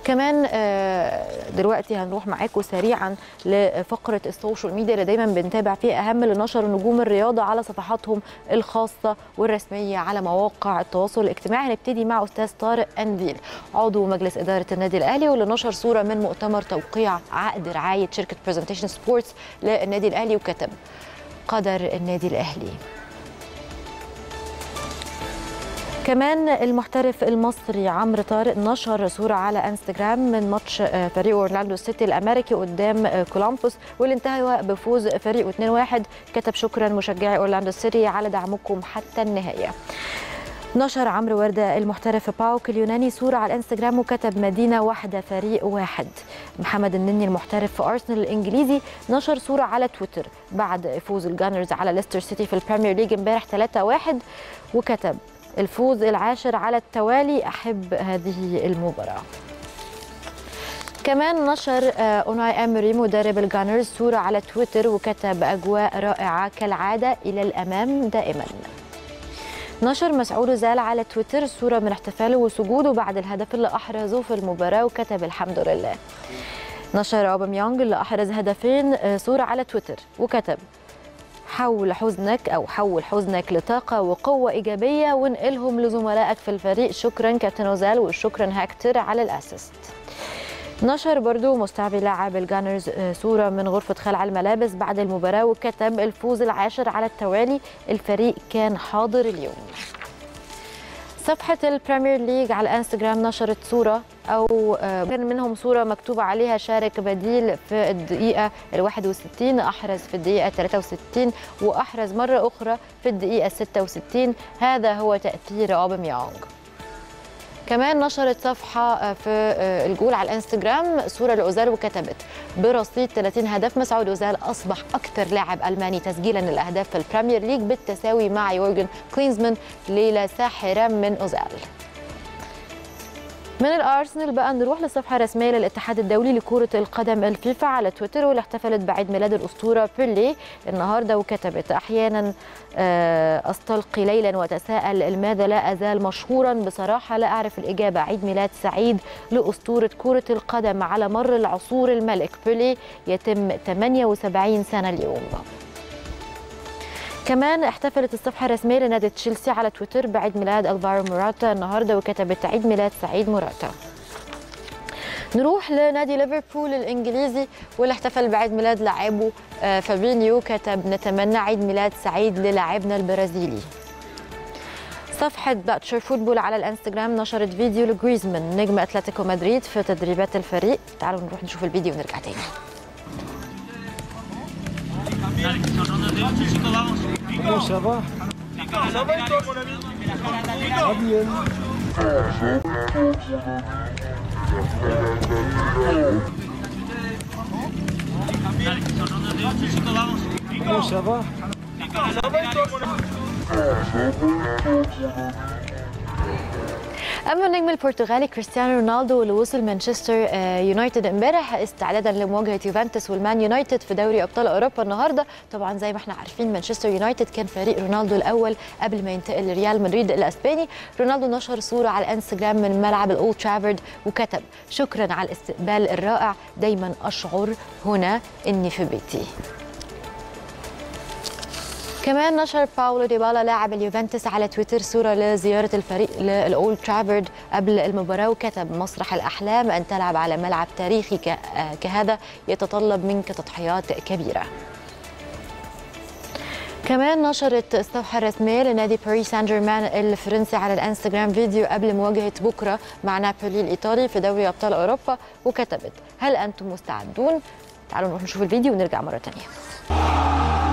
كمان آه، دلوقتي هنروح معاكم سريعا لفقره السوشيال ميديا اللي دايما بنتابع فيها اهم اللي نشر نجوم الرياضه على صفحاتهم الخاصه والرسميه على مواقع التواصل الاجتماعي هنبتدي مع استاذ طارق انديل عضو مجلس اداره النادي الاهلي واللي نشر صوره من مؤتمر توقيع عقد رعايه شركه برزنتيشن سبورتس للنادي الاهلي وكتب قدر النادي الاهلي كمان المحترف المصري عمرو طارق نشر صورة على انستجرام من ماتش آه، فريق اورلاندو سيتي الامريكي قدام آه، كولومبوس واللي انتهى بفوز فريقه 2-1 كتب شكرا مشجعي اورلاندو سيتي على دعمكم حتى النهاية نشر عمرو وردة المحترف باوك اليوناني صورة على الانستجرام وكتب مدينة واحدة فريق واحد محمد النني المحترف في أرسنال الإنجليزي نشر صورة على تويتر بعد فوز الجانرز على ليستر سيتي في البريمير ليج امبارح 3-1 وكتب الفوز العاشر على التوالي أحب هذه المباراة كمان نشر آه، اوناي امري مدرب الجانرز صورة على تويتر وكتب أجواء رائعة كالعادة إلى الأمام دائما نشر مسعود زال على تويتر صورة من احتفاله وسجوده بعد الهدف اللي أحرزه في المباراة وكتب الحمد لله نشر أوباميانج اللي أحرز هدفين آه، صورة على تويتر وكتب حول حزنك أو حول حزنك لطاقة وقوة إيجابية وانقلهم لزملائك في الفريق شكرا كابتن أوزال وشكرا هاكتر على الأسيست نشر برضو مستعبي لاعب الجانرز آه، صورة من غرفة خلع الملابس بعد المباراة وكتب الفوز العاشر على التوالي الفريق كان حاضر اليوم صفحة البريمير ليج على الانستجرام نشرت صورة أو آه، كان منهم صورة مكتوب عليها شارك بديل في الدقيقة ال 61 أحرز في الدقيقة 63 وأحرز مرة أخرى في الدقيقة 66 هذا هو تأثير أوباميانج كمان نشرت صفحة آه، في آه، الجول على الانستجرام صورة لأوزال وكتبت برصيد 30 هدف مسعود أوزال أصبح أكثر لاعب ألماني تسجيلا للأهداف في البريمير ليج بالتساوي مع يورجن كلينزمان ليلة ساحرة من أوزال من الارسنال بقى نروح للصفحه الرسميه للاتحاد الدولي لكره القدم الفيفا على تويتر واللي احتفلت بعيد ميلاد الاسطوره بيلي النهارده وكتبت احيانا آه، استلقي ليلا واتساءل لماذا لا ازال مشهورا بصراحه لا اعرف الاجابه عيد ميلاد سعيد لاسطوره كره القدم على مر العصور الملك بيلي يتم 78 سنه اليوم كمان احتفلت الصفحة الرسمية لنادي تشيلسي على تويتر بعيد ميلاد الفارو موراتا النهاردة وكتبت عيد ميلاد سعيد موراتا نروح لنادي ليفربول الانجليزي واللي احتفل بعيد ميلاد لاعبه آه، فابينيو كتب نتمنى عيد ميلاد سعيد للاعبنا البرازيلي صفحة باتشر فوتبول على الانستجرام نشرت فيديو لجريزمان نجم اتلتيكو مدريد في تدريبات الفريق تعالوا نروح نشوف الفيديو ونرجع تاني Comment ça va Ça va et toi, mon ami Très bien. Comment ça va Ça va et toi, mon ami اما النجم البرتغالي كريستيانو رونالدو اللي وصل مانشستر آه، يونايتد امبارح استعدادا لمواجهه يوفنتوس والمان يونايتد في دوري ابطال اوروبا النهارده طبعا زي ما احنا عارفين مانشستر يونايتد كان فريق رونالدو الاول قبل ما ينتقل لريال مدريد الاسباني رونالدو نشر صوره على الانستجرام من ملعب الاولد ترافورد وكتب شكرا على الاستقبال الرائع دايما اشعر هنا اني في بيتي كمان نشر باولو ديبالا لاعب اليوفنتوس على تويتر صورة لزيارة الفريق للأولد ترافورد قبل المباراة وكتب مسرح الأحلام أن تلعب على ملعب تاريخي ك- آه كهذا يتطلب منك تضحيات كبيرة كمان نشرت الصفحة الرسمية لنادي باريس سان جيرمان الفرنسي على الانستغرام فيديو قبل مواجهة بكرة مع نابولي الإيطالي في دوري أبطال أوروبا وكتبت هل أنتم مستعدون؟ تعالوا نروح نشوف الفيديو ونرجع مرة تانية